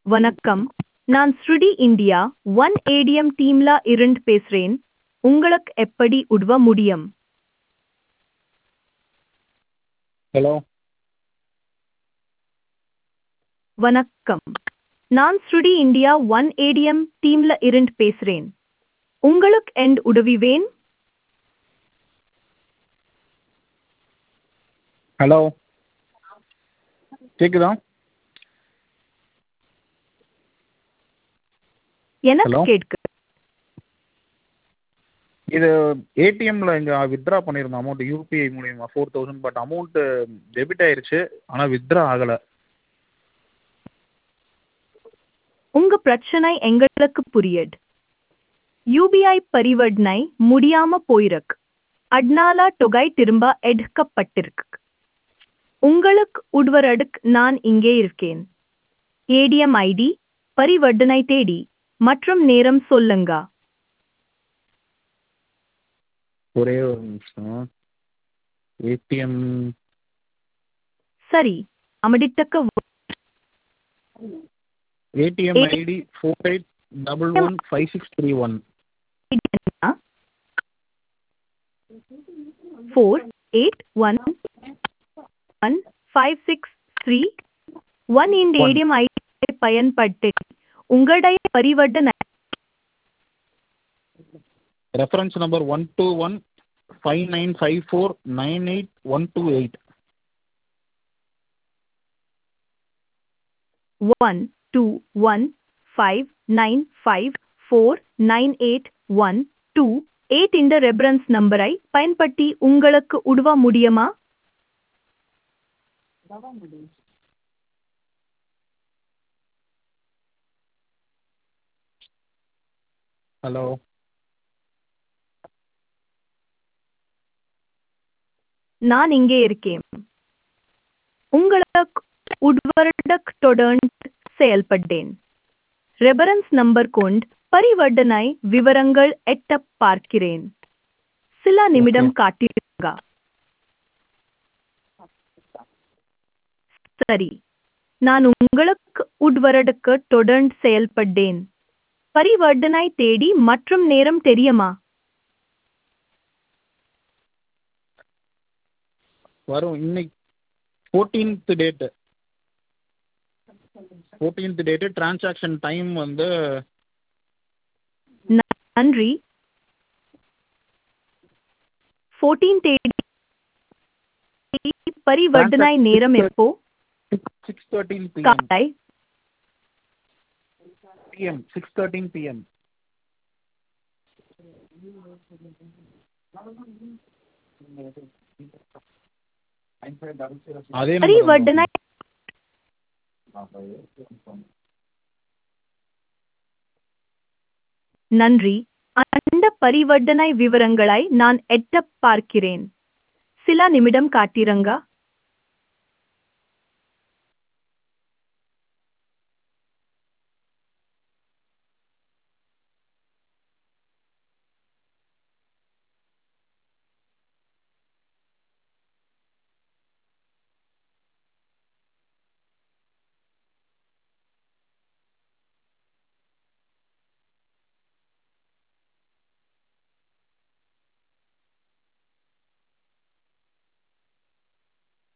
வணக்கம் நான் ஸ்ருடி இந்தியா ஒன் ஏடிஎம் டீம்ல இருந்து பேசுறேன் உங்களுக்கு எப்படி உதவ முடியும் ஹலோ வணக்கம் நான் ஸ்ருடி இந்தியா ஒன் ஏடிஎம் டீம்ல இருந்து பேசுறேன் உங்களுக்கு எண்ட் உதவி வேணும் ஹலோ கேட்குதா எனக்கு Hello? கேட்கு இது ஏடிஎம்ல இங்கே வித்ட்ரா பண்ணியிருந்தோம் அமௌண்ட் யூபிஐ மூலியமா four thousand but amount debit ஆயிருச்சு ஆனால் வித்ட்ரா ஆகலை உங்க பிரச்சனை எங்களுக்கு புரியுது யூபிஐ பரிவர்த்தனை முடியாம போயிருக்கு அட்னால தொகை திரும்ப எடுக்கப்பட்டிருக்கு உங்களுக்கு உட்வரடுக்கு நான் இங்கே இருக்கேன் ஏடிஎம் ஐடி பரிவர்த்தனை தேடி மற்றும் நேரம் சொல்லுங்க ஒரே ஒரு நிமிஷம் ஏடிஎம் சரி அமடித்தக்க ATM ID four eight double one five six three one four eight one one five six three one இந்த One. ஏடிஎம் ஐடி பயன்படுத்தி உங்களுடைய பரிவர்த்தனை reference number one two one five nine five four nine eight one two eight one two one five nine five four nine eight one two eight இந்த reference நம்பரை பயன்படுத்தி உங்களுக்கு உதவ முடியுமா ஹலோ நான் இங்கே இருக்கேன் உங்களுக்கு உட்வரடக் தொடர்ந்து செயல்பட்டேன் ரெஃபரன்ஸ் நம்பர் கொண்டு பரிவர்த்தனை விவரங்கள் எட்ட பார்க்கிறேன் சில நிமிடம் காட்டிருங்க சரி நான் உங்களுக்கு உட்வரடுக்கு தொடர்ந்து செயல்பட்டேன் பரிவர்த்தனை தேடி மற்றும் நேரம் தெரியுமா வரும் இன்னைக்கு fourteenth date fourteenth date transaction time வந்து நன்றி ஃபோர்டீன் தேதி பரிவர்த்தனை நேரம் எப்போ சிக்ஸ் தேர்ட்டீன் பிஎம் காலை பிஎம் சிக்ஸ் தேர்ட்டீன் பிஎம் அதே number தான் பரிவர்த்தனை நன்றி அந்த பரிவர்த்தனை விவரங்களை நான் எட்ட பார்க்கிறேன் சில நிமிடம் காட்டிருங்க